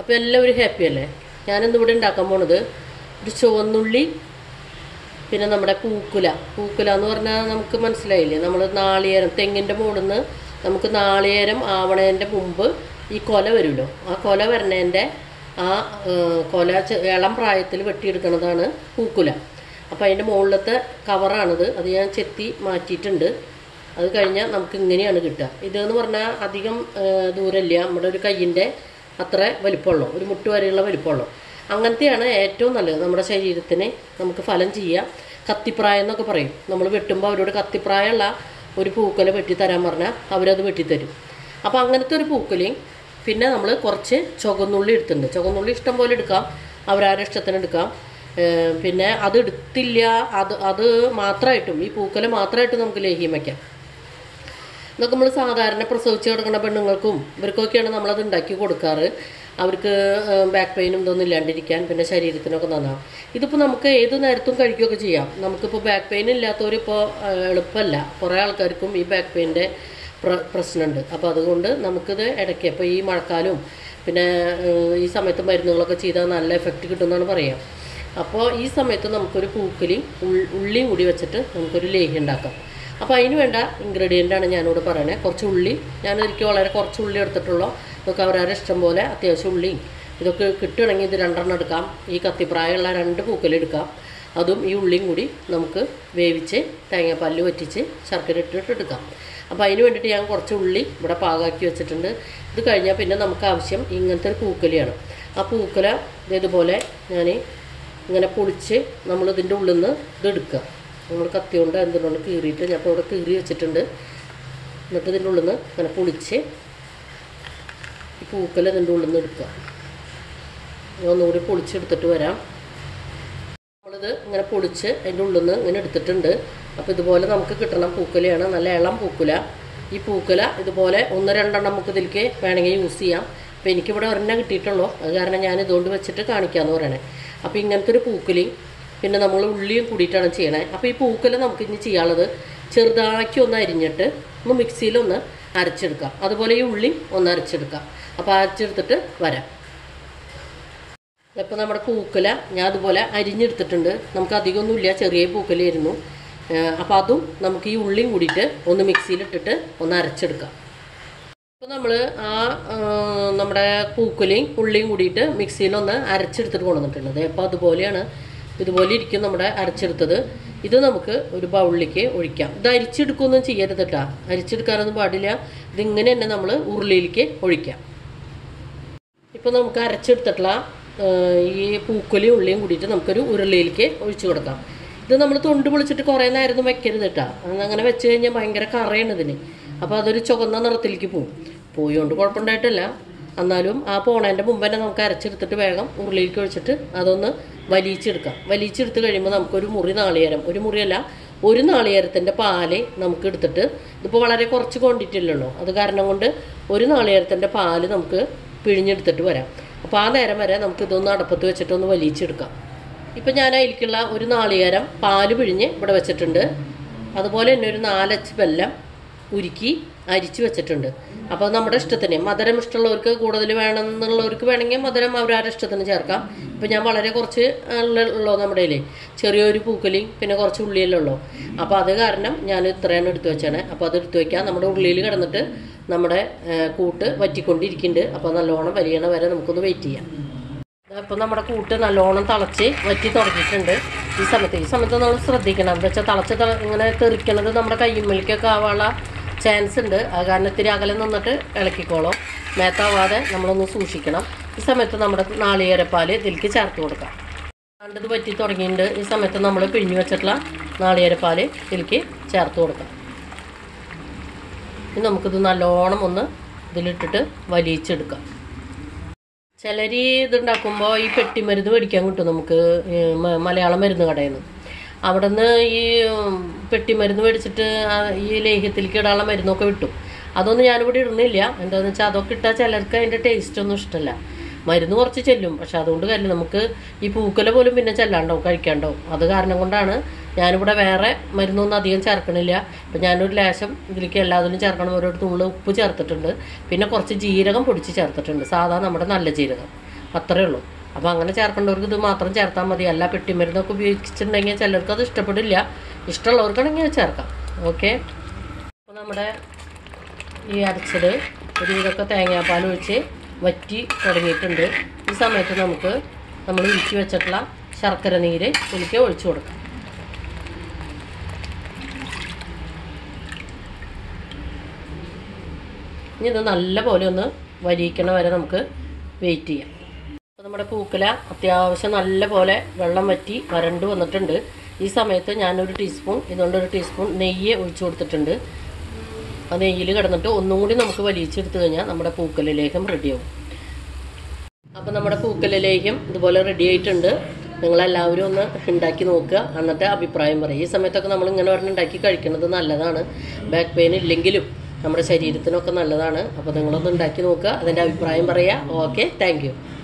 അപ്പോൾ എല്ലാവരും ഹാപ്പി അല്ലേ ഞാനിന്ന് ഇവിടെ ഉണ്ടാക്കാൻ പോണത് ഒരു ചുവന്നുള്ളി പിന്നെ നമ്മുടെ പൂക്കുല പൂക്കുല എന്ന് പറഞ്ഞാൽ നമുക്ക് മനസ്സിലായില്ലേ നമ്മൾ നാളികേരം തെങ്ങിൻ്റെ മുകളിൽ നിന്ന് നമുക്ക് നാളികേരം ആവണേൻ്റെ മുമ്പ് ഈ കൊല വരുമല്ലോ ആ കൊല വരണേൻ്റെ ആ ഏഹ്, കൊല ചെ- ഇളം പ്രായത്തിൽ വെട്ടിയെടുക്കുന്നതാണ് പൂക്കുല അപ്പോൾ അതിൻ്റെ മുകളിലത്തെ കവറാണിത് അത് ഞാൻ ചെത്തി മാറ്റിയിട്ടുണ്ട് അത് കഴിഞ്ഞാൽ നമുക്ക് ഇങ്ങനെയാണ് കിട്ടുക ഇതെന്ന് പറഞ്ഞാൽ അധികം ഏഹ്, ദൂരമില്ല നമ്മുടെ ഒരു കയ്യിൻ്റെ അത്ര വലിപ്പമുള്ളൂ ഒരു മുട്ട് വരെയുള്ള വലിപ്പമുള്ളൂ അങ്ങനത്തെയാണ് ഏറ്റവും നല്ലത് നമ്മുടെ ശരീരത്തിന് നമുക്ക് ഫലം ചെയ്യാം കത്തിപ്രായം എന്നൊക്കെ പറയും നമ്മൾ വെട്ടുമ്പോൾ അവരോട് കത്തിപ്രായമുള്ള ഒരു പൂക്കല വെട്ടി തരാൻ പറഞ്ഞാൽ അവരത് വെട്ടിത്തരും അപ്പോൾ അങ്ങനത്തെ ഒരു പൂക്കലയും പിന്നെ നമ്മൾ കുറച്ച് ചുവന്നുള്ളി എടുത്തിട്ടുണ്ട് ചുവന്നുള്ളി ഇഷ്ടം പോലെ എടുക്കാം അവരാരുടെ ഇഷ്ടത്തിന് എടുക്കാം ഏഹ് പിന്നെ അത് എടുത്തില്ല അത് അത് മാത്രമായിട്ടും ഈ പൂക്കല മാത്രമായിട്ട് നമുക്ക് ലേഹ്യം വയ്ക്കാം ഇതൊക്കെ നമ്മൾ സാധാരണ പ്രസവിച്ച് കിടക്കുന്ന പെണ്ണുങ്ങൾക്കും ഇവർക്കൊക്കെയാണ് നമ്മളത് ഉണ്ടാക്കി കൊടുക്കാറ് അവർക്ക് ബാക്ക് പെയിനും ഇതൊന്നും ഇല്ലാണ്ടിരിക്കാൻ പിന്നെ ശരീരത്തിനൊക്കെ നന്നാവും ഇതിപ്പോൾ നമുക്ക് ഏത് നേരത്തും കഴിക്കുകയൊക്കെ ചെയ്യാം നമുക്കിപ്പോൾ ബാക്ക് പെയിൻ ഇല്ലാത്തവരിപ്പോൾ എളുപ്പമല്ല കുറേ ആൾക്കാർക്കും ഈ ബാക്ക് പെയിൻ്റെ പ്ര പ്രശ്നമുണ്ട് അപ്പോൾ അതുകൊണ്ട് നമുക്കിത് ഇടയ്ക്ക് ഇപ്പോൾ ഈ മഴക്കാലവും പിന്നെ ഏഹ്, ഈ സമയത്ത് മരുന്നുകളൊക്കെ ചെയ്താൽ നല്ല എഫക്റ്റ് കിട്ടുമെന്നാണ് പറയുക അപ്പോൾ ഈ സമയത്ത് നമുക്കൊരു പൂക്കലി ഉള്ളിയും കൂടി വെച്ചിട്ട് നമുക്കൊരു ലേഹ്യം ഉണ്ടാക്കാം അപ്പോൾ അതിന് വേണ്ട ഇൻഗ്രീഡിയൻ്റാണ് ഞാനിവിടെ പറയുന്നത് കുറച്ച് ഉള്ളി ഞാൻ ഒരിക്കൽ വളരെ കുറച്ച് ഉള്ളി എടുത്തിട്ടുള്ളൂ ഇതൊക്കെ അവരവരെ ഇഷ്ടം പോലെ അത്യാവശ്യം ഉള്ളിയും ഇതൊക്കെ കിട്ടുകയാണെങ്കിൽ ഇത് രണ്ടെണ്ണം എടുക്കാം ഈ കത്തിപ്രായമുള്ള രണ്ട് പൂക്കലെടുക്കാം അതും ഈ ഉള്ളിയും കൂടി നമുക്ക് വേവിച്ച് തേങ്ങാപ്പാലിൽ വറ്റിച്ച് ശർക്കര ഇട്ടിട്ട് എടുക്കാം അപ്പോൾ അതിന് വേണ്ടിയിട്ട് ഞാൻ കുറച്ച് ഉള്ളി ഇവിടെ പാകാക്കി വെച്ചിട്ടുണ്ട് ഇത് കഴിഞ്ഞാൽ പിന്നെ നമുക്ക് ആവശ്യം ഇങ്ങനത്തെ ഒരു പൂക്കലിയാണ് ആ പൂക്കല ദേ ഇതുപോലെ ഞാൻ ഇങ്ങനെ പൊളിച്ച് നമ്മൾ ഇതിൻ്റെ ഉള്ളിൽ നിന്ന് ഇത് എടുക്കുക നമ്മൾ കത്തി കൊണ്ട് എന്തുകൊണ്ട് കീറിയിട്ട് ഞാൻ ഇപ്പോൾ ഇവിടെ കീറി വെച്ചിട്ടുണ്ട് എന്നിട്ട് ഇതിൻ്റെ ഉള്ളിൽ നിന്ന് ഇങ്ങനെ പൊളിച്ച് ഈ പൂക്കല ഇതിൻ്റെ ഉള്ളിൽ നിന്ന് എടുക്കുക ഞാൻ ഒന്നുകൂടി പൊളിച്ചെടുത്തിട്ട് വരാം നമ്മളിത് ഇങ്ങനെ പൊളിച്ച് അതിൻ്റെ ഉള്ളിൽ നിന്ന് ഇങ്ങനെ എടുത്തിട്ടുണ്ട് അപ്പോൾ ഇതുപോലെ നമുക്ക് കിട്ടണം പൂക്കുലയാണ് നല്ല ഇളം പൂക്കുല ഈ പൂക്കുല ഇതുപോലെ ഒന്ന് രണ്ടെണ്ണം നമുക്ക് ഇതിലേക്ക് വേണമെങ്കിൽ യൂസ് ചെയ്യാം അപ്പോൾ എനിക്കിവിടെ ഒരെണ്ണം കിട്ടിയിട്ടുള്ളൂ അത് കാരണം ഞാൻ ഇതുകൊണ്ട് വെച്ചിട്ട് കാണിക്കാമെന്ന് പറയണേ അപ്പോൾ ഇങ്ങനത്തെ ഒരു പൂക്കുലയും പിന്നെ നമ്മൾ ഉള്ളിയും കൂടിയിട്ടാണ് ചെയ്യണേ അപ്പോൾ ഈ പൂക്കുല നമുക്ക് ഇനി ചെയ്യാനുള്ളത് ചെറുതാക്കി ഒന്ന് അരിഞ്ഞിട്ട് ഒന്ന് മിക്സിയിലൊന്ന് അരച്ചെടുക്കാം അതുപോലെ ഈ ഉള്ളി ഒന്ന് അരച്ചെടുക്കാം അപ്പോൾ അരച്ചെടുത്തിട്ട് വരാം ഇപ്പോൾ നമ്മുടെ പൂക്കല ഞാൻ അതുപോലെ അരിഞ്ഞെടുത്തിട്ടുണ്ട് നമുക്ക് അധികമൊന്നുമില്ല ചെറിയ പൂക്കലായിരുന്നു അപ്പോൾ അതും നമുക്ക് ഈ ഉള്ളിയും കൂടിയിട്ട് ഒന്ന് മിക്സിയിലിട്ടിട്ട് ഒന്ന് അരച്ചെടുക്കാം അപ്പോൾ നമ്മൾ ആ ആ, നമ്മുടെ പൂക്കലയും ഉള്ളിയും കൂടിയിട്ട് മിക്സിയിലൊന്ന് അരച്ചെടുത്തിട്ട് കൊണ്ടുവന്നിട്ടുള്ളത് അപ്പോൾ അതുപോലെയാണ് ഇതുപോലെ ഇരിക്കും നമ്മുടെ അരച്ചെടുത്തത് ഇത് നമുക്ക് ഒരു ബൗളിലേക്ക് ഒഴിക്കാം ഇത് അരിച്ചെടുക്കുകയൊന്നും ചെയ്യരുത് കേട്ടോ അരിച്ചെടുക്കാനൊന്നും പാടില്ല ഇതിങ്ങനെ തന്നെ നമ്മൾ ഉരുളിയിലേക്ക് ഒഴിക്കാം ഇപ്പോൾ നമുക്ക് അരച്ചെടുത്തിട്ടുള്ള ആ, ഈ പൂക്കൊലിയും ഉള്ളിയും കൂടിയിട്ട് നമുക്കൊരു ഉരുളിയിലേക്ക് ഒഴിച്ചു കൊടുക്കാം ഇത് നമ്മൾ തൊണ്ട് പൊളിച്ചിട്ട് കുറേ നേരം വെക്കരുത് കേട്ടോ അങ്ങനെ വെച്ച് കഴിഞ്ഞാൽ ഭയങ്കര കറയാണ് ഇതിന് അപ്പോൾ അതൊരു ചുവന്ന നിറത്തിലേക്ക് പോകും പോയോണ്ട് കുഴപ്പമുണ്ടായിട്ടല്ല എന്നാലും ആ പോണേൻ്റെ മുമ്പ് തന്നെ നമുക്ക് അരച്ചെടുത്തിട്ട് വേഗം ഉരുളിയിലേക്ക് ഒഴിച്ചിട്ട് അതൊന്ന് വലിയിച്ചെടുക്കാം വലിയിച്ചെടുത്ത് കഴിയുമ്പോൾ നമുക്കൊരു മുറി നാളികേരം ഒരു മുറിയല്ല ഒരു നാളികേരത്തിൻ്റെ പാല് നമുക്ക് എടുത്തിട്ട് ഇതിപ്പോൾ വളരെ കുറച്ച് ക്വാണ്ടിറ്റി അല്ലല്ലോ അത് കാരണം കൊണ്ട് ഒരു നാളികേരത്തിൻ്റെ പാല് നമുക്ക് പിഴിഞ്ഞെടുത്തിട്ട് വരാം അപ്പോൾ ആ നേരം വരെ നമുക്ക് ഇതൊന്ന് അടപ്പത്ത് വെച്ചിട്ട് ഒന്ന് വലിയിച്ചെടുക്കാം ഇപ്പം ഞാൻ അതിലേക്കുള്ള ഒരു നാളികേരം പാല് പിഴിഞ്ഞ് ഇവിടെ വെച്ചിട്ടുണ്ട് അതുപോലെ തന്നെ ഒരു നാലച്ച് വെല്ലം ഉരുക്കി അരിച്ച് വെച്ചിട്ടുണ്ട് അപ്പോൾ നമ്മുടെ ഇഷ്ടത്തിന് മധുരം ഇഷ്ടമുള്ളവർക്ക് കൂടുതൽ വേണമെന്നുള്ളവർക്ക് വേണമെങ്കിൽ മധുരം അവരവരുടെ ഇഷ്ടത്തിന് ചേർക്കാം ഇപ്പം ഞാൻ വളരെ കുറച്ച് ഉള്ളൂ നമ്മുടെ കയ്യിൽ ചെറിയൊരു പൂക്കലിയും പിന്നെ കുറച്ച് ഉള്ളിയല്ലേ ഉള്ളൂ അപ്പോൾ അത് കാരണം ഞാൻ ഇത്രയാണ് എടുത്തു വെച്ചാണ് അപ്പോൾ അത് എടുത്തു വെക്കാം നമ്മുടെ ഉള്ളിയിൽ കിടന്നിട്ട് നമ്മുടെ ഏ, കൂട്ട് വറ്റിക്കൊണ്ടിരിക്കുന്നുണ്ട് അപ്പോൾ നല്ലോണം വലിയണ വരെ നമുക്കൊന്ന് വെയിറ്റ് ചെയ്യാം ഇപ്പം നമ്മുടെ കൂട്ട് നല്ലോണം തിളച്ച് വറ്റി തുടങ്ങിയിട്ടുണ്ട് ഈ സമയത്ത് ഈ സമയത്ത് നമ്മൾ ശ്രദ്ധിക്കണം എന്താ വെച്ചാൽ തിളച്ച് തിള ഇങ്ങനെ തെറിക്കണത് നമ്മുടെ കയ്യുമ്മലിക്കൊക്കെ ആവാനുള്ള ചാൻസ് ഉണ്ട് അത് കാരണം ഇത്തിരി അകലെ നിന്നിട്ട് ഇളക്കിക്കോളും മേത്താവാതെ നമ്മളൊന്ന് സൂക്ഷിക്കണം ഈ സമയത്ത് നമ്മുടെ നാളികേരപ്പാൽ ഇതിലേക്ക് ചേർത്ത് കൊടുക്കാം കണ്ടത് വറ്റി തുടങ്ങിയിട്ടുണ്ട് ഈ സമയത്ത് നമ്മൾ പിഴിഞ്ഞു വെച്ചിട്ടുള്ള നാളികേരപ്പാൽ ഇതിലേക്ക് ചേർത്ത് കൊടുക്കാം ഇനി നമുക്കിത് നല്ലോണം ഒന്ന് ഇതിലിട്ടിട്ട് വലിയിച്ചെടുക്കാം ചിലർ ഇതുണ്ടാക്കുമ്പോൾ ഈ പെട്ടിമരുന്ന് മേടിക്കാൻ കിട്ടും നമുക്ക് ഈ മ- മലയാളം മരുന്ന് കടയിൽ നിന്ന് അവിടെ നിന്ന് ഈ ഉം, പെട്ടിമരുന്ന് മേടിച്ചിട്ട് ആ ഈ ലേഹ്യത്തിലേക്ക് ഇടാനുള്ള മരുന്നൊക്കെ കിട്ടും അതൊന്നും ഞാനിവിടെ ഇടുന്നില്ല എന്താണെന്ന് വെച്ചാൽ അതൊക്കെ ഇട്ടാൽ ചിലർക്ക് അതിൻ്റെ ടേസ്റ്റ് ഒന്നും ഇഷ്ടമല്ല മരുന്ന് കുറച്ച് ചെല്ലും പക്ഷെ അതുകൊണ്ട് കാര്യം നമുക്ക് ഈ പൂക്കല പോലും പിന്നെ ചെല്ലാണ്ടാവും കഴിക്കാണ്ടാവും അത് കാരണം കൊണ്ടാണ് ഞാനിവിടെ വേറെ മരുന്നൊന്നും അധികം ചേർക്കണില്ല ഇപ്പം ഞാനൊരു ലേശം ഇതിലേക്ക് എല്ലാത്തിനും ചേർക്കണം ഒരു തുള്ളി ഉപ്പ് ചേർത്തിട്ടുണ്ട് പിന്നെ കുറച്ച് ജീരകം പൊടിച്ച് ചേർത്തിട്ടുണ്ട് സാധാ നമ്മുടെ നല്ല ജീരകം അത്രേ ഉള്ളൂ അപ്പോൾ അങ്ങനെ ചേർക്കേണ്ടവർക്ക് ഇത് മാത്രം ചേർത്താൽ മതി അല്ല പെട്ടിമരുന്നൊക്കെ ഉപയോഗിച്ചിട്ടുണ്ടെങ്കിൽ ചിലർക്ക് അത് ഇഷ്ടപ്പെടില്ല ഇഷ്ടമുള്ളവർക്കാണെങ്കിൽ അത് ചേർക്കാം ഓക്കെ അപ്പോൾ നമ്മുടെ ഈ അരച്ചത് ഒരു ഇതൊക്കെ തേങ്ങാപ്പാൽ ഒഴിച്ച് വറ്റി തുടങ്ങിയിട്ടുണ്ട് ഈ സമയത്ത് നമുക്ക് നമ്മൾ ഉരുക്കി വെച്ചിട്ടുള്ള ശർക്കര നീര് ഇതിലേക്ക് ഒഴിച്ചു കൊടുക്കാം ഇനി ഇത് നല്ലപോലെ ഒന്ന് വരിയിക്കണ വരെ നമുക്ക് വെയിറ്റ് ചെയ്യാം അപ്പോൾ നമ്മുടെ പൂക്കല അത്യാവശ്യം നല്ല പോലെ വെള്ളം വറ്റി വരണ്ട് വന്നിട്ടുണ്ട് ഈ സമയത്ത് ഞാനൊരു ടീസ്പൂൺ ഇതുകൊണ്ട് ഒരു ടീസ്പൂൺ നെയ്യ് ഒഴിച്ചു കൊടുത്തിട്ടുണ്ട് ആ നെയ്യിൽ കിടന്നിട്ട് ഒന്നും കൂടി നമുക്ക് വലിയിച്ചെടുത്ത് കഴിഞ്ഞാൽ നമ്മുടെ പൂക്കലിലേക്കും റെഡിയാവും അപ്പോൾ നമ്മുടെ പൂക്കലിലേക്കും ഇതുപോലെ റെഡി ആയിട്ടുണ്ട് നിങ്ങളെല്ലാവരും ഒന്ന് ഉണ്ടാക്കി നോക്കുക എന്നിട്ട് അഭിപ്രായം പറയും ഈ സമയത്തൊക്കെ നമ്മൾ ഇങ്ങനെ ഒരെണ്ണം ഉണ്ടാക്കി കഴിക്കുന്നത് നല്ലതാണ് ബാക്ക് പെയിൻ ഇല്ലെങ്കിലും നമ്മുടെ ശരീരത്തിനൊക്കെ നല്ലതാണ് അപ്പോൾ നിങ്ങളൊന്ന് ഉണ്ടാക്കി നോക്കുക അതിൻ്റെ അഭിപ്രായം പറയുക ഓക്കെ താങ്ക്